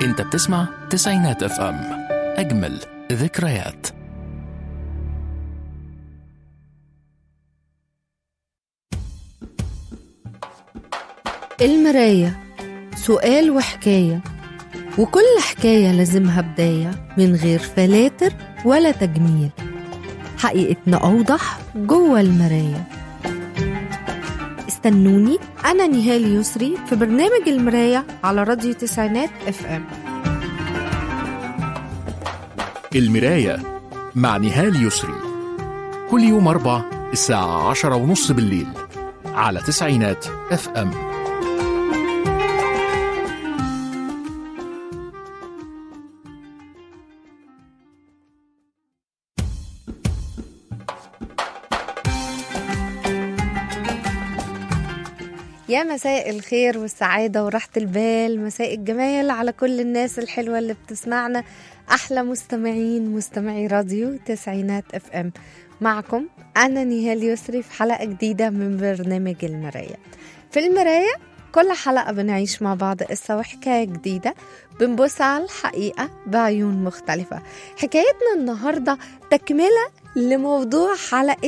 انت بتسمع تسعينات اف ام اجمل ذكريات المراية سؤال وحكاية وكل حكاية لازمها بداية من غير فلاتر ولا تجميل حقيقتنا أوضح جوه المراية استنوني أنا نهال يسري في برنامج المراية على راديو تسعينات اف ام المراية مع نهال يسري كل يوم أربع الساعة عشرة ونص بالليل على تسعينات اف ام يا مساء الخير والسعادة وراحة البال مساء الجمال على كل الناس الحلوة اللي بتسمعنا أحلى مستمعين مستمعي راديو تسعينات اف ام معكم أنا نهال يسري في حلقة جديدة من برنامج المراية في المراية كل حلقة بنعيش مع بعض قصة وحكاية جديدة بنبص على الحقيقة بعيون مختلفة حكايتنا النهاردة تكملة لموضوع حلقة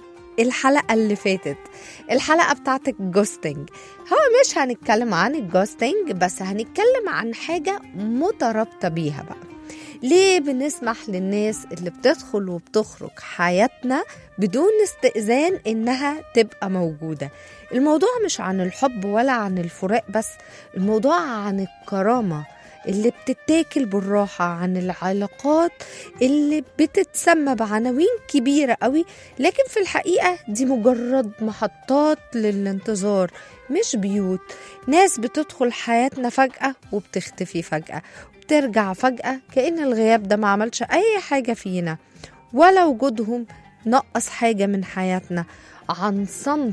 الحلقة اللي فاتت الحلقة بتاعت الجوستنج هو مش هنتكلم عن الجوستنج بس هنتكلم عن حاجة مترابطة بيها بقى ليه بنسمح للناس اللي بتدخل وبتخرج حياتنا بدون استئذان انها تبقى موجودة الموضوع مش عن الحب ولا عن الفراق بس الموضوع عن الكرامة اللي بتتاكل بالراحة عن العلاقات اللي بتتسمى بعناوين كبيرة قوي لكن في الحقيقة دي مجرد محطات للانتظار مش بيوت ناس بتدخل حياتنا فجأة وبتختفي فجأة وبترجع فجأة كأن الغياب ده ما عملش أي حاجة فينا ولا وجودهم نقص حاجة من حياتنا عن صمت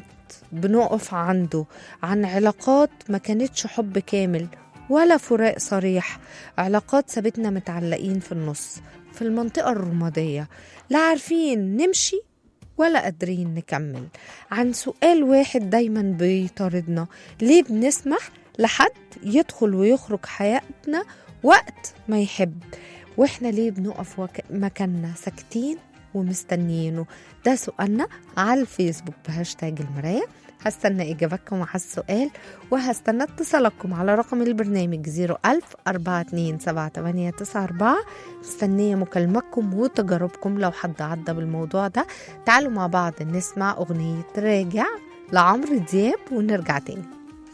بنقف عنده عن علاقات ما كانتش حب كامل ولا فراق صريح علاقات سابتنا متعلقين في النص في المنطقة الرمادية لا عارفين نمشي ولا قادرين نكمل عن سؤال واحد دايما بيطاردنا ليه بنسمح لحد يدخل ويخرج حياتنا وقت ما يحب واحنا ليه بنقف وك... مكاننا ساكتين ومستنيينه ده سؤالنا على الفيسبوك بهاشتاج المراية هستنى إجابتكم على السؤال وهستنى اتصالاتكم على رقم البرنامج 01000 427 مستنية مكالمتكم وتجاربكم لو حد عدى بالموضوع ده تعالوا مع بعض نسمع أغنية راجع لعمرو دياب ونرجع تاني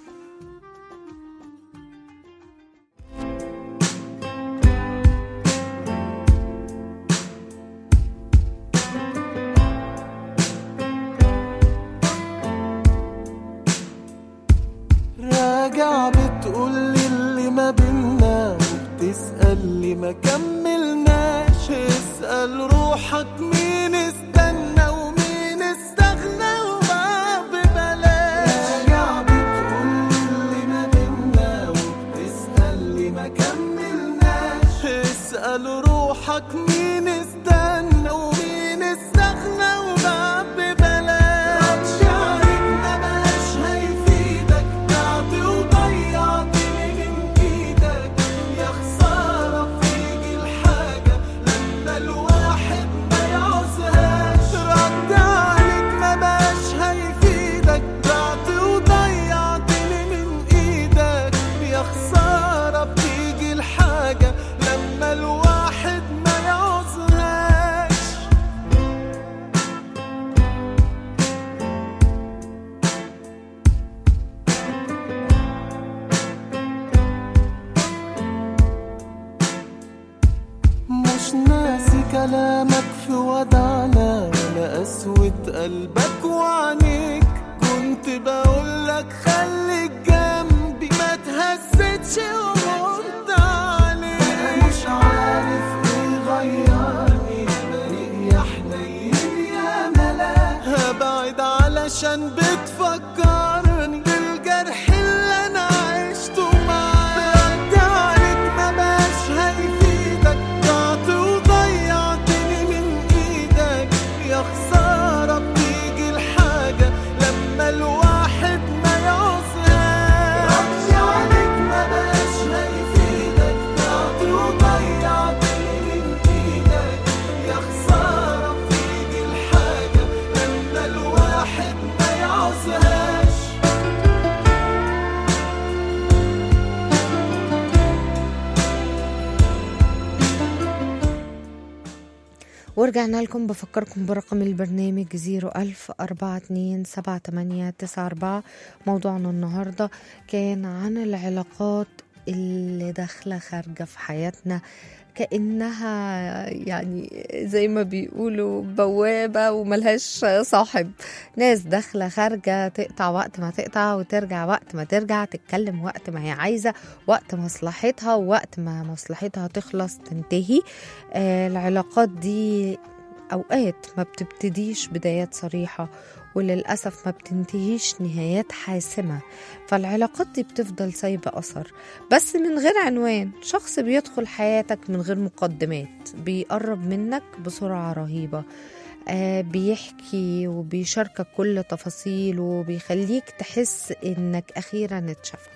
راجع بتقولي اللي ما بينا وبتسأل لي ما كملناش اسأل روحك مين استنى ومين استغنى وما ببلاش راجع بتقولي اللي ما بينا وبتسأل لي ما كملناش اسأل روحك مين استنى ومين استغنى وما ببلاش شعرك ما بقاش هيفيدك بعت وضيعتني من ايدك يا خسارة بتيجي الحاجة لما الواحد ما يعوزهاش رد عليك ما بقاش هيفيدك بعت وضيعتني من ايدك يا خسارة بتيجي الحاجة لما الواحد ما يعوزهاش مش ناسي كلامك في ودعنا ولا قسوة قلبك وعينيك كنت بقولك خليك جنبي ما تهزتش ومرت عليك أنا مش عارف ايه غيرني بريء يا حنين يا ملاك هبعد علشان بتفكرني بالجرح اللي انا عشته معاك رد عليك ما بقاش هيفيدك ضعت وضيعتني من ايدك يا خسارة بتيجي الحاجة لما الواحد ما يعوز ورجعنا لكم بفكركم برقم البرنامج 01000 42 78 94 موضوعنا النهاردة كان عن العلاقات اللي داخلة خارجة في حياتنا كأنها يعني زي ما بيقولوا بوابة وملهاش صاحب ناس داخلة خارجة تقطع وقت ما تقطع وترجع وقت ما ترجع تتكلم وقت ما هي عايزة وقت مصلحتها ووقت ما مصلحتها تخلص تنتهي آه العلاقات دي أوقات ما بتبتديش بدايات صريحة وللأسف ما بتنتهيش نهايات حاسمة فالعلاقات دي بتفضل سايبة أثر بس من غير عنوان شخص بيدخل حياتك من غير مقدمات بيقرب منك بسرعة رهيبة آه بيحكي وبيشاركك كل تفاصيله وبيخليك تحس انك اخيرا اتشفت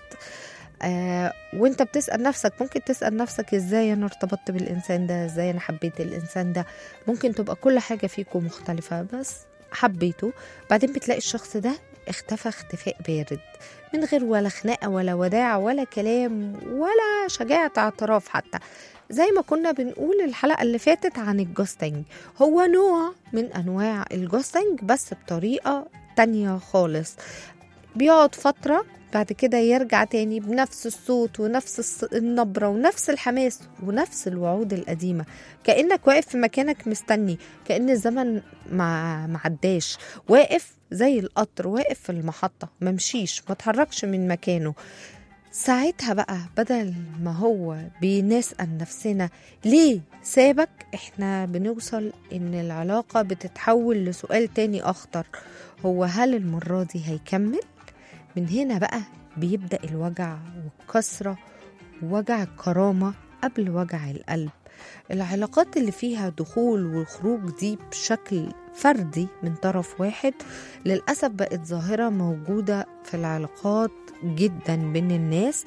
آه وانت بتسأل نفسك ممكن تسأل نفسك ازاي انا ارتبطت بالانسان ده ازاي انا حبيت الانسان ده ممكن تبقى كل حاجة فيكم مختلفة بس حبيته بعدين بتلاقي الشخص ده اختفى اختفاء بارد من غير ولا خناقة ولا وداع ولا كلام ولا شجاعة اعتراف حتى زي ما كنا بنقول الحلقة اللي فاتت عن الجوستنج هو نوع من أنواع الجوستنج بس بطريقة تانية خالص بيقعد فترة بعد كده يرجع تاني بنفس الصوت ونفس النبرة ونفس الحماس ونفس الوعود القديمة كأنك واقف في مكانك مستني كأن الزمن ما معداش واقف زي القطر واقف في المحطة ممشيش ما تحركش من مكانه ساعتها بقى بدل ما هو بنسأل نفسنا ليه سابك احنا بنوصل ان العلاقة بتتحول لسؤال تاني اخطر هو هل المرة دي هيكمل من هنا بقى بيبدأ الوجع والكسرة ووجع الكرامة قبل وجع القلب العلاقات اللي فيها دخول وخروج دي بشكل فردي من طرف واحد للأسف بقت ظاهرة موجودة في العلاقات جدا بين الناس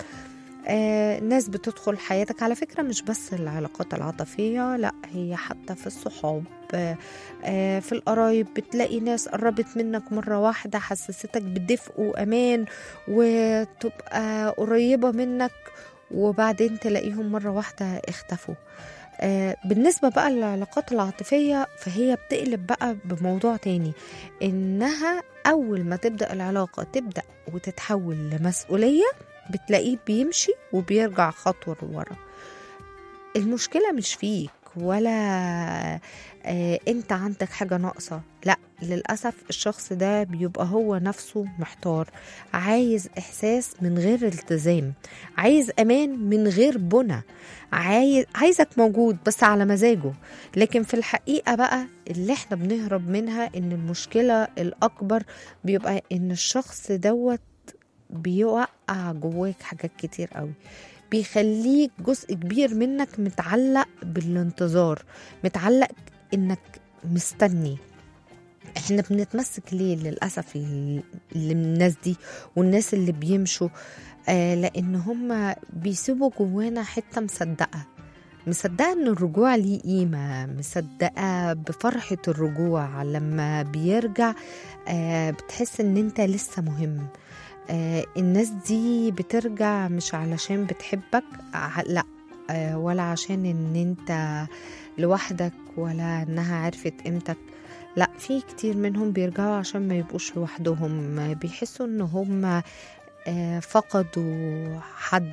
آه ناس بتدخل حياتك على فكرة مش بس العلاقات العاطفية لا هي حتى في الصحاب آه آه في القرايب بتلاقي ناس قربت منك مرة واحدة حسستك بدفء وأمان وتبقى قريبة منك وبعدين تلاقيهم مرة واحدة اختفوا آه بالنسبة بقى للعلاقات العاطفية فهي بتقلب بقى بموضوع تاني إنها أول ما تبدأ العلاقة تبدأ وتتحول لمسؤولية بتلاقيه بيمشي وبيرجع خطوة لورا المشكلة مش فيك ولا آه انت عندك حاجة ناقصة لا للأسف الشخص ده بيبقى هو نفسه محتار عايز إحساس من غير التزام عايز أمان من غير بنى عايز عايزك موجود بس على مزاجه لكن في الحقيقة بقى اللي احنا بنهرب منها ان المشكلة الأكبر بيبقى ان الشخص دوت بيوقع جواك حاجات كتير قوي بيخليك جزء كبير منك متعلق بالانتظار متعلق انك مستني احنا بنتمسك ليه للاسف اللي من الناس دي والناس اللي بيمشوا آه لان هم بيسيبوا جوانا حته مصدقه مصدقه ان الرجوع ليه قيمه مصدقه بفرحه الرجوع لما بيرجع آه بتحس ان انت لسه مهم آه الناس دي بترجع مش علشان بتحبك لا آه ولا عشان ان انت لوحدك ولا انها عرفت قيمتك لا في كتير منهم بيرجعوا عشان ما يبقوش لوحدهم بيحسوا ان هم آه فقدوا حد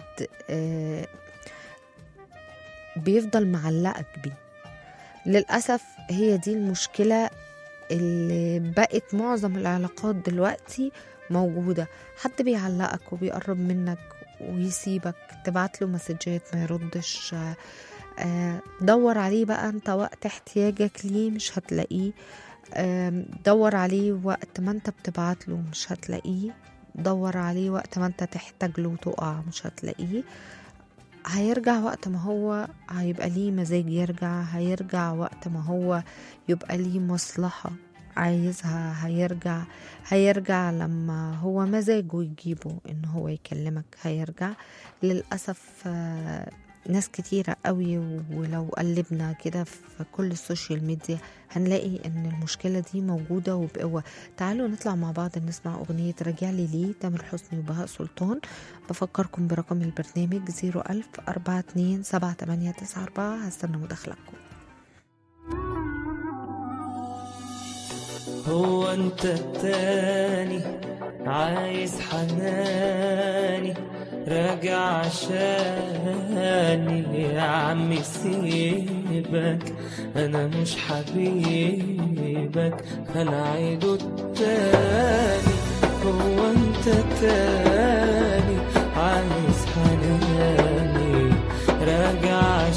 بيفضل معلقك بيه للأسف هي دي المشكلة اللي بقت معظم العلاقات دلوقتي موجودة حد بيعلقك وبيقرب منك ويسيبك تبعت له مسجات ما يردش دور عليه بقى انت وقت احتياجك ليه مش هتلاقيه دور عليه وقت ما انت بتبعت له مش هتلاقيه دور عليه وقت ما انت تحتاج له وتقع مش هتلاقيه هيرجع وقت ما هو هيبقى ليه مزاج يرجع هيرجع وقت ما هو يبقى ليه مصلحة عايزها هيرجع هيرجع لما هو مزاجه يجيبه ان هو يكلمك هيرجع للأسف ناس كتيرة قوي ولو قلبنا كده في كل السوشيال ميديا هنلاقي ان المشكلة دي موجودة وبقوة تعالوا نطلع مع بعض نسمع اغنية راجع لي ليه تامر حسني وبهاء سلطان بفكركم برقم البرنامج 01000 42 7894 هستنى مداخلتكم هو انت التاني عايز حناني راجع عشاني يا عمي سيبك انا مش حبيبك انا عيده التاني هو انت التاني عايز حناني راجع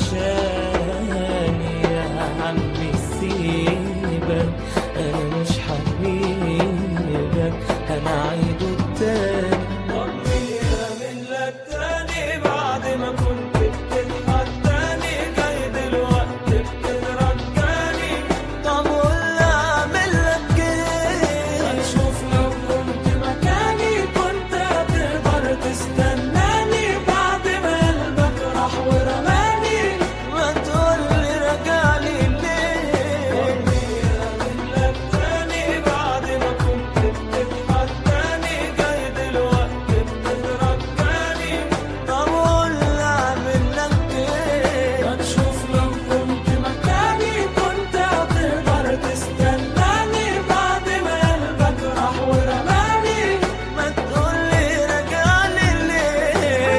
عشاني يا عمي سيبك انا مش حبيبك انا عيده التاني طمني من لك تاني بعد ما كنت بتتحداني جاي دلوقتي بتترجاني طب قول اعمل لك ايه اشوف لو كنت مكاني كنت هتقدر تستناني بعد ما قلبك راح ورماني ما تقولي رجعلي ليه من لك تاني بعد ما كنت بتتحداني جاي دلوقتي بتترجاني طب قول اعمل لك ايه هتشوف لو كنت مكاني كنت هتقدر تستناني بعد ما قلبك راح ورماني ما تقولي رجعلي ليه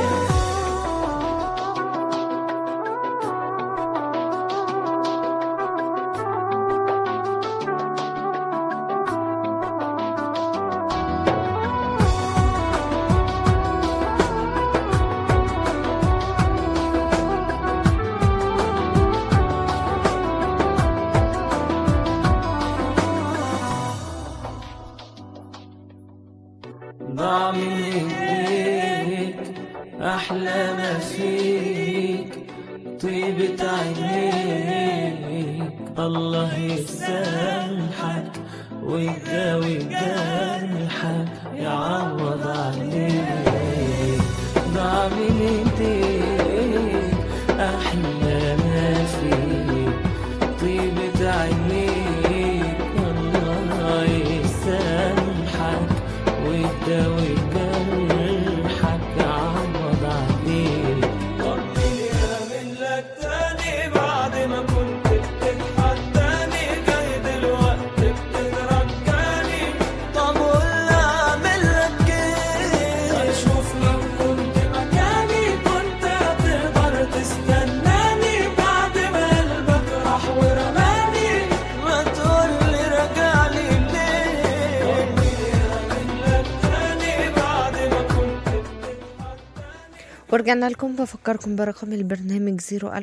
ضاع من ايديك احلى ما فيك طيبة عينيك الله يسامحك ويداوي جرحك يعوض عليك ضاع من ايديك احلى ما فيك طيبة عينيك الله يسامحك ويداوي جرحك يعوض عليك طمني من لك تاني بعد ما كنت بتتحداني جاي دلوقتي بتترجاني طب قول اعمل لك ايه اشوف لو كنت مكاني كنت هتقدر تستناني بعد ما قلبك راح ورماني ما تقولي رجعلي ليه من لك تاني بعد ما كنت ورجعنا لكم بفكركم برقم البرنامج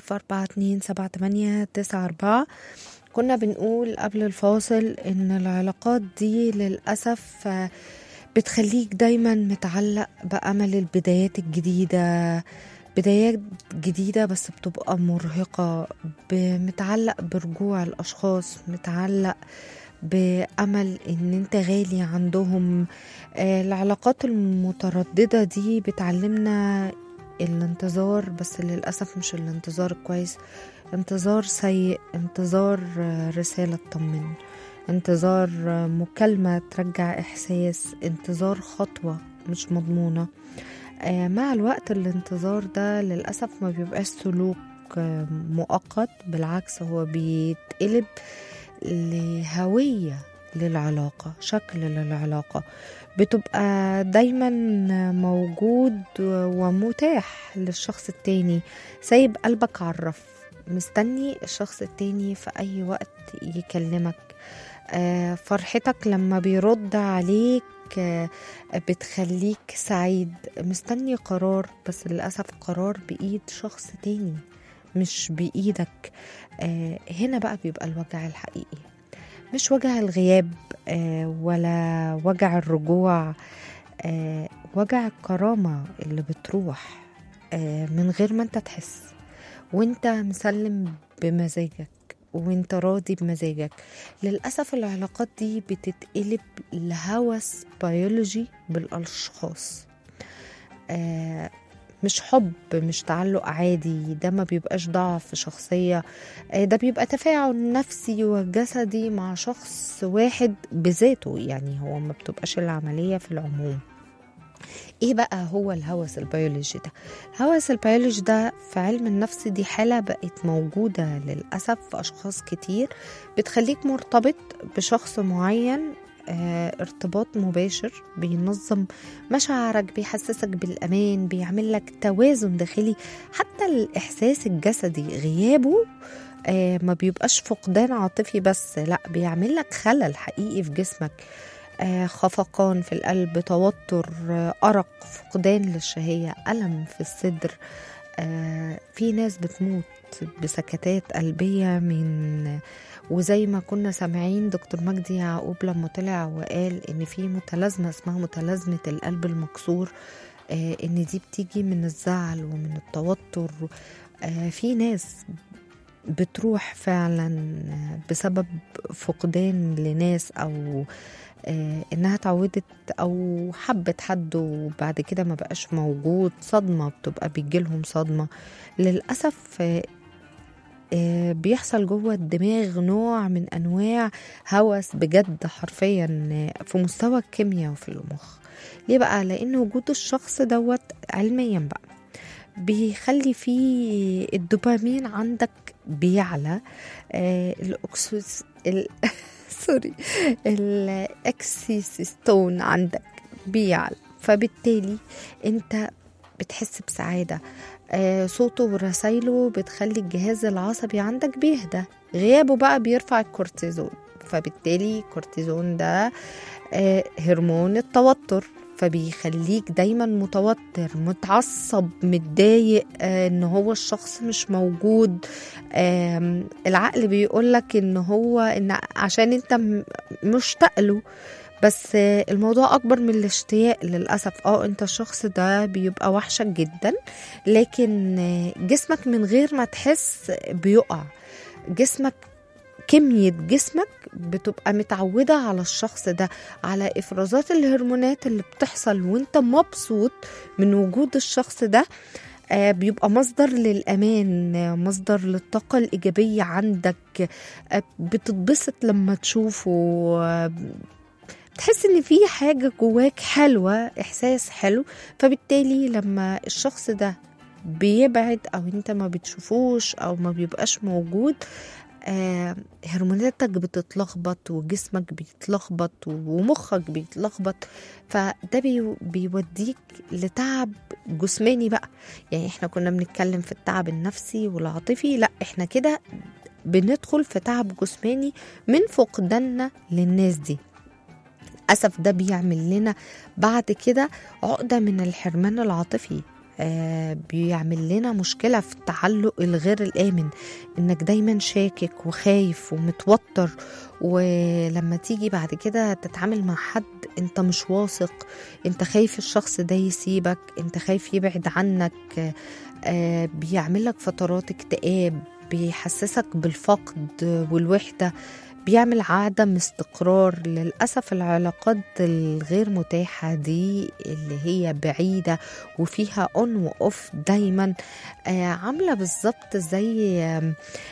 014278894 كنا بنقول قبل الفاصل ان العلاقات دي للأسف آه، بتخليك دايما متعلق بأمل البدايات الجديدة بدايات جديدة بس بتبقى مرهقة ب- متعلق برجوع الأشخاص متعلق بأمل إن أنت غالي عندهم آه، العلاقات المترددة دي بتعلمنا الانتظار بس للأسف مش الانتظار الكويس انتظار سيء انتظار آه، رسالة تطمن انتظار آه، مكالمة ترجع إحساس انتظار خطوة مش مضمونة آه، مع الوقت الانتظار ده للأسف ما بيبقاش سلوك آه، مؤقت بالعكس هو بيتقلب لهوية للعلاقة شكل للعلاقة بتبقى دايما موجود ومتاح للشخص التاني سايب قلبك على الرف مستني الشخص التاني في أي وقت يكلمك آه، فرحتك لما بيرد عليك آه، بتخليك سعيد مستني قرار بس للأسف قرار بإيد شخص تاني مش بإيدك آه، هنا بقى بيبقى الوجع الحقيقي مش وجع الغياب آه، ولا وجع الرجوع آه، وجع الكرامة اللي بتروح آه، من غير ما انت تحس وانت مسلم بمزاجك وانت راضي بمزاجك للأسف العلاقات دي بتتقلب لهوس بيولوجي بالأشخاص آه مش حب مش تعلق عادي ده ما بيبقاش ضعف شخصية آه، ده بيبقى تفاعل نفسي وجسدي مع شخص واحد بذاته يعني هو ما بتبقاش العملية في العموم ايه بقى هو الهوس البيولوجي ده الهوس البيولوجي ده في علم النفس دي حالة بقت موجودة للأسف في أشخاص كتير بتخليك مرتبط بشخص معين آه، ارتباط مباشر بينظم مشاعرك بيحسسك بالأمان بيعمل لك توازن داخلي حتى الإحساس الجسدي غيابه آه، ما بيبقاش فقدان عاطفي بس لا بيعمل لك خلل حقيقي في جسمك آه، خفقان في القلب توتر آه، أرق فقدان للشهية ألم في الصدر آه، في ناس بتموت بسكتات قلبية من وزي ما كنا سامعين دكتور مجدي يعقوب لما طلع وقال ان في متلازمة اسمها متلازمة القلب المكسور آه، ان دي بتيجي من الزعل ومن التوتر آه، في ناس بتروح فعلا بسبب فقدان لناس او آه، انها اتعودت او حبت حد وبعد كده ما بقاش موجود صدمه بتبقى بيجيلهم صدمه للاسف آه، آه، بيحصل جوه الدماغ نوع من انواع هوس بجد حرفيا آه، في مستوى الكيمياء وفي المخ ليه بقى لان وجود الشخص دوت علميا بقى بيخلي فيه الدوبامين عندك بيعلى آه الاكسوس ال... سوري الاكسيستون عندك بيعلى فبالتالي انت بتحس بسعادة آه صوته ورسايله بتخلي الجهاز العصبي عندك بيهدى غيابه بقى بيرفع الكورتيزون فبالتالي الكورتيزون ده آه هرمون التوتر فبيخليك دايما متوتر متعصب متضايق آه ان هو الشخص مش موجود آم، العقل بيقولك ان هو ان عشان انت م- مشتاق له بس آه، الموضوع اكبر من الاشتياق للاسف اه انت الشخص ده بيبقى وحشك جدا لكن آه، جسمك من غير ما تحس بيقع جسمك كمية جسمك بتبقى متعودة على الشخص ده على إفرازات الهرمونات اللي بتحصل وانت مبسوط من وجود الشخص ده آه، بيبقى مصدر للأمان آه، مصدر للطاقة الإيجابية عندك آه، بتتبسط لما تشوفه آه، بتحس ان في حاجة جواك حلوة احساس حلو فبالتالي لما الشخص ده بيبعد او انت ما بتشوفوش او ما بيبقاش موجود آه هرموناتك بتتلخبط وجسمك بيتلخبط ومخك بيتلخبط فده بي بيوديك لتعب جسماني بقى يعني احنا كنا بنتكلم في التعب النفسي والعاطفي لا احنا كده بندخل في تعب جسماني من فقداننا للناس دي للأسف ده بيعمل لنا بعد كده عقدة من الحرمان العاطفي آه بيعمل لنا مشكلة في التعلق الغير الآمن إنك دايما شاكك وخايف ومتوتر ولما تيجي بعد كده تتعامل مع حد انت مش واثق انت خايف الشخص ده يسيبك انت خايف يبعد عنك آه بيعمل لك فترات اكتئاب بيحسسك بالفقد والوحدة بيعمل عدم استقرار للأسف العلاقات الغير متاحة دي اللي هي بعيدة وفيها اون واوف دايما آه عاملة بالظبط زي آه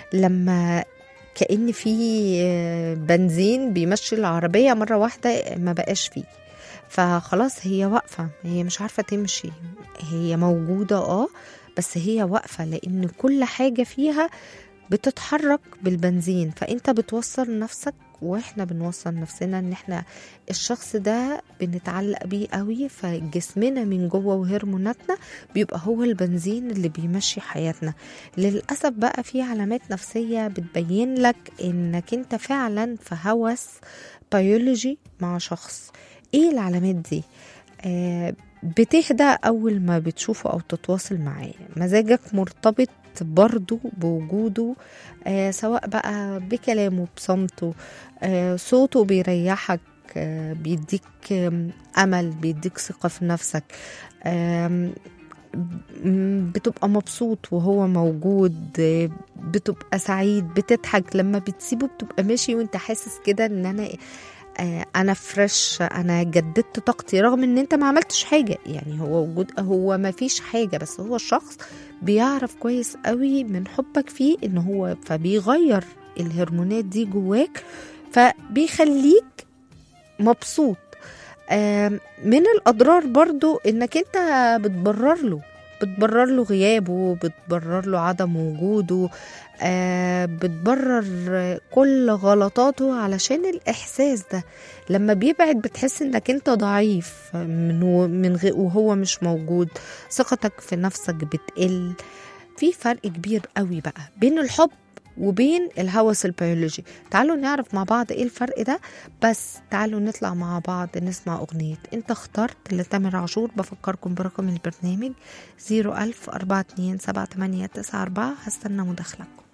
لما كأن في آه بنزين بيمشي العربية مرة واحدة ما بقاش فيه فخلاص هي واقفة هي مش عارفة تمشي هي موجودة اه بس هي واقفة لأن كل حاجة فيها بتتحرك بالبنزين فانت بتوصل نفسك واحنا بنوصل نفسنا ان احنا الشخص ده بنتعلق بيه قوي فجسمنا من جوه وهرموناتنا بيبقى هو البنزين اللي بيمشي حياتنا للاسف بقى في علامات نفسيه بتبين لك انك انت فعلا في هوس بيولوجي مع شخص ايه العلامات دي آه بتهدى اول ما بتشوفه او تتواصل معاه مزاجك مرتبط برضو بوجوده آه سواء بقى بكلامه بصمته آه صوته بيريحك آه بيديك آه امل بيديك ثقه في نفسك آه بتبقى مبسوط وهو موجود آه بتبقى سعيد بتضحك لما بتسيبه بتبقى ماشي وانت حاسس كده ان انا آه انا فريش انا جددت طاقتي رغم ان انت ما عملتش حاجه يعني هو وجود هو ما فيش حاجه بس هو الشخص بيعرف كويس قوي من حبك فيه ان هو فبيغير الهرمونات دي جواك فبيخليك مبسوط آم، من الاضرار برضو انك انت بتبرر له بتبرر له غيابه بتبرر له عدم وجوده آه بتبرر كل غلطاته علشان الإحساس ده لما بيبعد بتحس إنك أنت ضعيف من و- من غ- وهو مش موجود ثقتك في نفسك بتقل في فرق كبير قوي بقى بين الحب وبين الهوس البيولوجي تعالوا نعرف مع بعض ايه الفرق ده بس تعالوا نطلع مع بعض نسمع أغنية انت اخترت لتامر عاشور بفكركم برقم البرنامج 01000 42 7894 هستنى مداخلتكم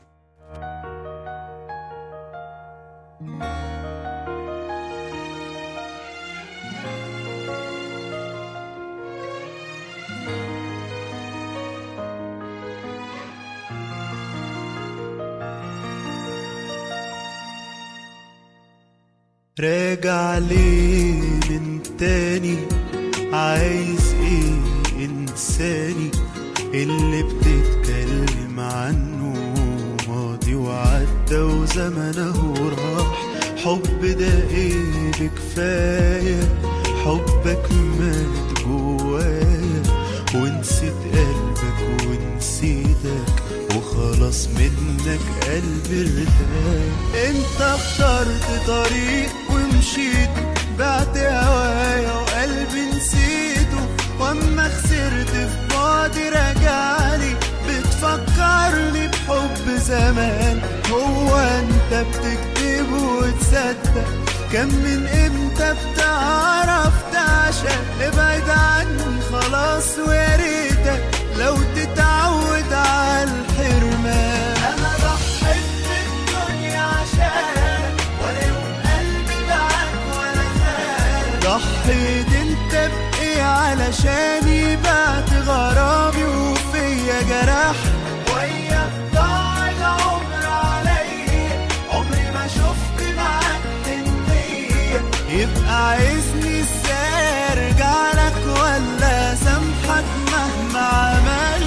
راجع ليه من تاني عايز ايه انساني اللي بتتكلم عنه ماضي وعدى وزمنه راح حب ده ايه بكفاية حبك مات جوايا ونسيت قلبك ونسيتك وخلاص منك قلبي ارتاح انت اخترت طريق ومشيت بعت هوايا وقلبي نسيته واما خسرت في بعدي رجعلي بتفكرني بحب زمان هو انت بتكتب وتصدق كم من امتى بتعرف تعشق ابعد عني خلاص ويا ريتك لو تتعود على الحرمان انا ضحيت بالدنيا عشانك ولا يوم قلبي معاك ولا خان ضحيت انت بايه علشاني بعت غرامي وفيا جرح وياك ضاع العمر عليا عمري ما شفت معاك حنية يبقى عايزني ازاي ارجع لك ولا سامحك مهما عملت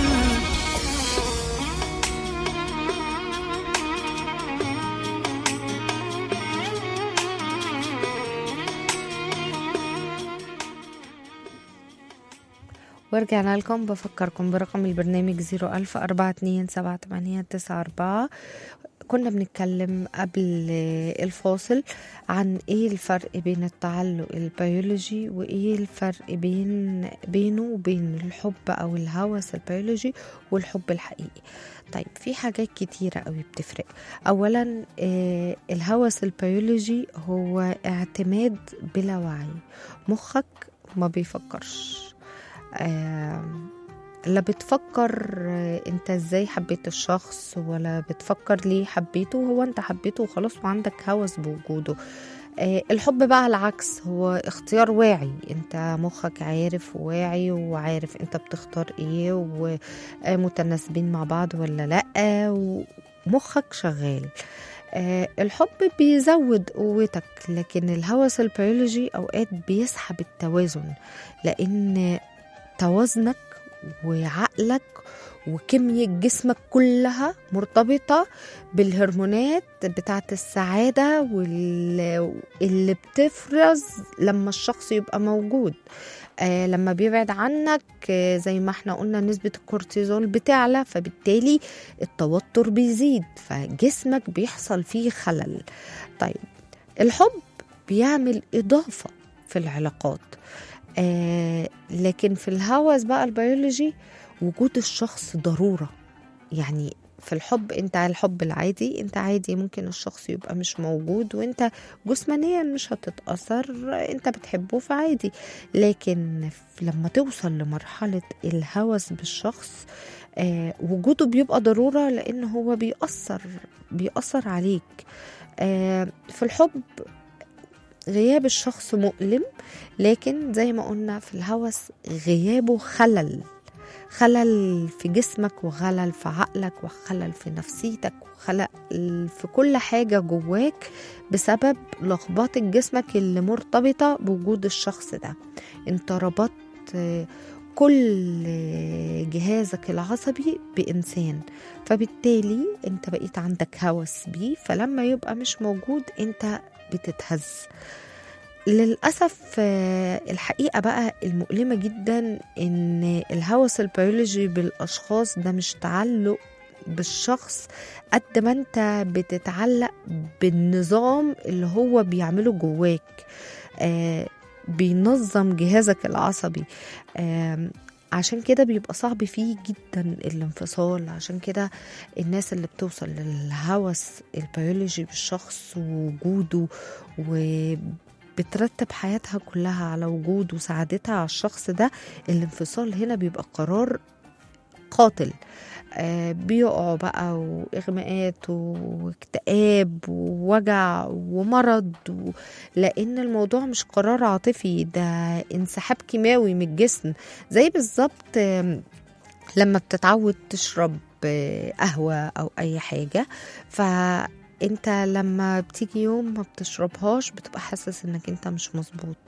ورجعنا لكم بفكركم برقم البرنامج 01000 427 كنا بنتكلم قبل الفاصل عن ايه الفرق بين التعلق البيولوجي وايه الفرق بين بينه وبين الحب او الهوس البيولوجي والحب الحقيقي طيب في حاجات كتيرة قوي بتفرق اولا آه، الهوس البيولوجي هو اعتماد بلا وعي مخك ما بيفكرش آم، لا بتفكر آه، انت ازاي حبيت الشخص ولا بتفكر ليه حبيته هو انت حبيته وخلاص وعندك هوس بوجوده آه، الحب بقى العكس هو اختيار واعي انت مخك عارف وواعي وعارف انت بتختار ايه ومتناسبين مع بعض ولا لا ومخك شغال آه، الحب بيزود قوتك لكن الهوس البيولوجي اوقات بيسحب التوازن لان توازنك وعقلك وكمية جسمك كلها مرتبطة بالهرمونات بتاعة السعادة واللي اللي بتفرز لما الشخص يبقى موجود آه لما بيبعد عنك آه زي ما احنا قلنا نسبة الكورتيزول بتعلى فبالتالي التوتر بيزيد فجسمك بيحصل فيه خلل طيب الحب بيعمل إضافة في العلاقات آه لكن في الهوس بقى البيولوجي وجود الشخص ضرورة يعني في الحب انت على الحب العادي انت عادي ممكن الشخص يبقى مش موجود وانت جسمانيا مش هتتأثر انت بتحبه فعادي لكن ف- لما توصل لمرحلة الهوس بالشخص آه وجوده بيبقى ضرورة لان هو بيأثر بيأثر عليك آه في الحب غياب الشخص مؤلم لكن زي ما قلنا في الهوس غيابه خلل خلل في جسمك وخلل في عقلك وخلل في نفسيتك وخلل في كل حاجة جواك بسبب لخبطة جسمك اللي مرتبطة بوجود الشخص ده انت ربطت آه، كل آه، جهازك العصبي بإنسان فبالتالي انت بقيت عندك هوس بيه فلما يبقى مش موجود انت بتتهز للأسف آه، الحقيقة بقى المؤلمة جدا إن الهوس البيولوجي بالأشخاص ده مش تعلق بالشخص قد ما انت بتتعلق بالنظام اللي هو بيعمله جواك آه بينظم جهازك العصبي آم، عشان كده بيبقى صعب فيه جدا الانفصال عشان كده الناس اللي بتوصل للهوس البيولوجي بالشخص ووجوده وبترتب حياتها كلها على وجود وسعادتها على الشخص ده الانفصال هنا بيبقى قرار قاتل آه، بيقعوا بقى واغماءات واكتئاب ووجع ومرض و... لان الموضوع مش قرار عاطفي ده انسحاب كيماوي من الجسم زي بالظبط آم، لما بتتعود تشرب آه، قهوة أو أي حاجة فأنت لما بتيجي يوم ما بتشربهاش بتبقى حاسس إنك أنت مش مظبوط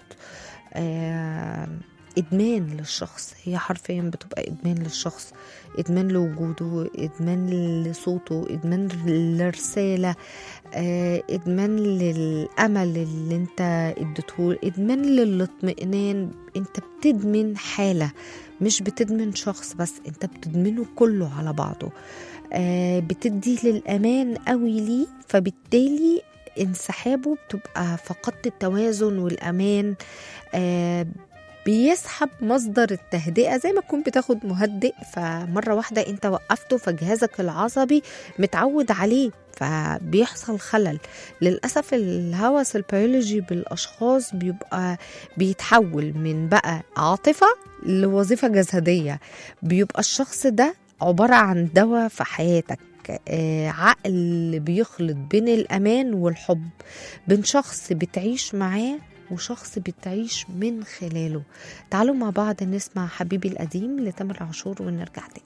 آم، إدمان للشخص هي حرفيا بتبقى إدمان للشخص إدمان لوجوده إدمان لصوته إدمان للرسالة آه، إدمان للأمل اللي أنت اديته إدمان للاطمئنان أنت بتدمن حالة مش بتدمن شخص بس أنت بتدمنه كله على بعضه آه، بتدي للأمان قوي ليه فبالتالي انسحابه بتبقى فقدت التوازن والأمان آه، بيسحب مصدر التهدئة زي ما تكون بتاخد مهدئ فمرة واحدة انت وقفته فجهازك العصبي متعود عليه فبيحصل خلل للأسف الهوس البيولوجي بالأشخاص بيبقى بيتحول من بقى عاطفة لوظيفة جسدية بيبقى الشخص ده عبارة عن دواء في حياتك آه، عقل بيخلط بين الأمان والحب بين شخص بتعيش معاه وشخص بتعيش من خلاله تعالوا مع بعض نسمع حبيبي القديم لتامر عاشور ونرجع تاني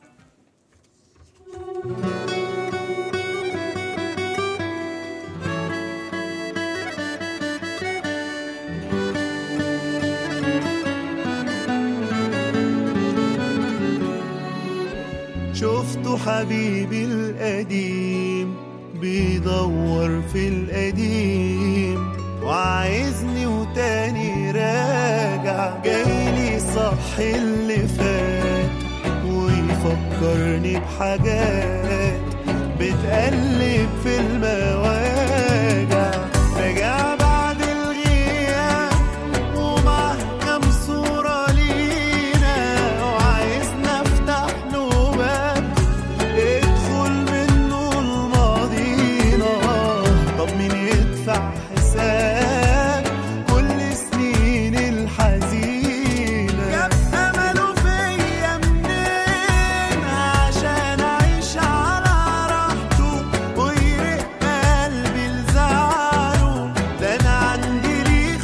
شفته حبيبي القديم بيدور في القديم وعايزني وتاني راجع جايلي صح اللي فات ويفكرني بحاجات بتقلب في المواجع رجع بعد الغياب ومعه كام صورة لينا وعايزنا افتح له باب ادخل منه الماضينا طب مين يدفع حساب كل سنين الحزينة جاب أمله فيا منين عشان أعيش على راحته ويرق قلبي لزعله ده أنا عندي ليه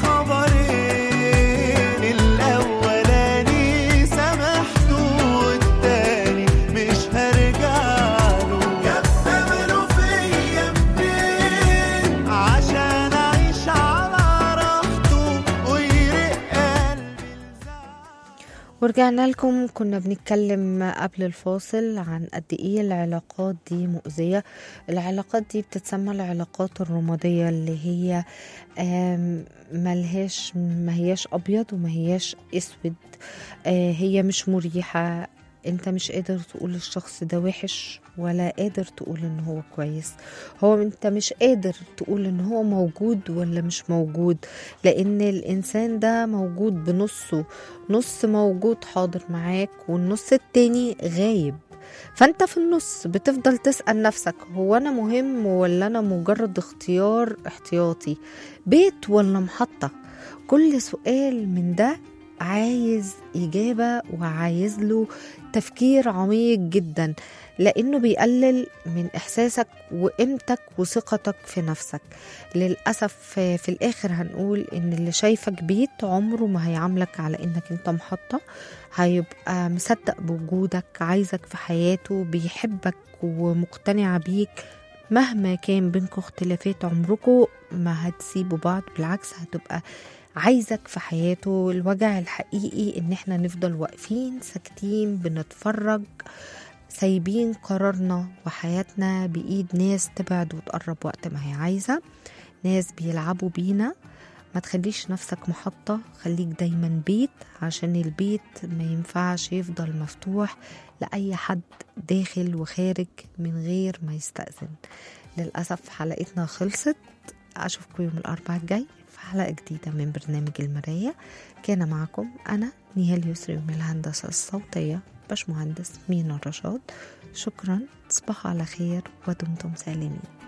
خبرين الأولاني سامحته والتاني مش هرجعله جاب أمله فيا منين عشان أعيش على راحته ويرق قلبي لزعله ورجعنا لكم كنا بنتكلم قبل الفاصل عن قد ايه العلاقات دي مؤذية العلاقات دي بتتسمى العلاقات الرمادية اللي هي آم، ملهاش ما هياش ابيض وما هياش اسود آه، هي مش مريحة انت مش قادر تقول الشخص ده وحش ولا قادر تقول ان هو كويس هو انت مش قادر تقول ان هو موجود ولا مش موجود لان الانسان ده موجود بنصه نص موجود حاضر معاك والنص التاني غايب فانت في النص بتفضل تسأل نفسك هو انا مهم ولا انا مجرد اختيار احتياطي بيت ولا محطة كل سؤال من ده عايز إجابة وعايز له تفكير عميق جدا لأنه بيقلل من إحساسك وقيمتك وثقتك في نفسك للأسف في الآخر هنقول إن اللي شايفك بيت عمره ما هيعاملك على إنك أنت محطة هيبقى مصدق بوجودك عايزك في حياته بيحبك ومقتنع بيك مهما كان بينكم اختلافات عمركم ما هتسيبوا بعض بالعكس هتبقى عايزك في حياته الوجع الحقيقي ان احنا نفضل واقفين ساكتين بنتفرج سايبين قرارنا وحياتنا بإيد ناس تبعد وتقرب وقت ما هي عايزة ناس بيلعبوا بينا ما تخليش نفسك محطة خليك دايما بيت عشان البيت ما ينفعش يفضل مفتوح لأي حد داخل وخارج من غير ما يستأذن للأسف حلقتنا خلصت أشوفكم يوم الأربعاء الجاي في حلقة جديدة من برنامج المراية كان معكم أنا نيهال يسري من الهندسة الصوتية باشمهندس مينا رشاد شكرا تصبحوا على خير ودمتم سالمين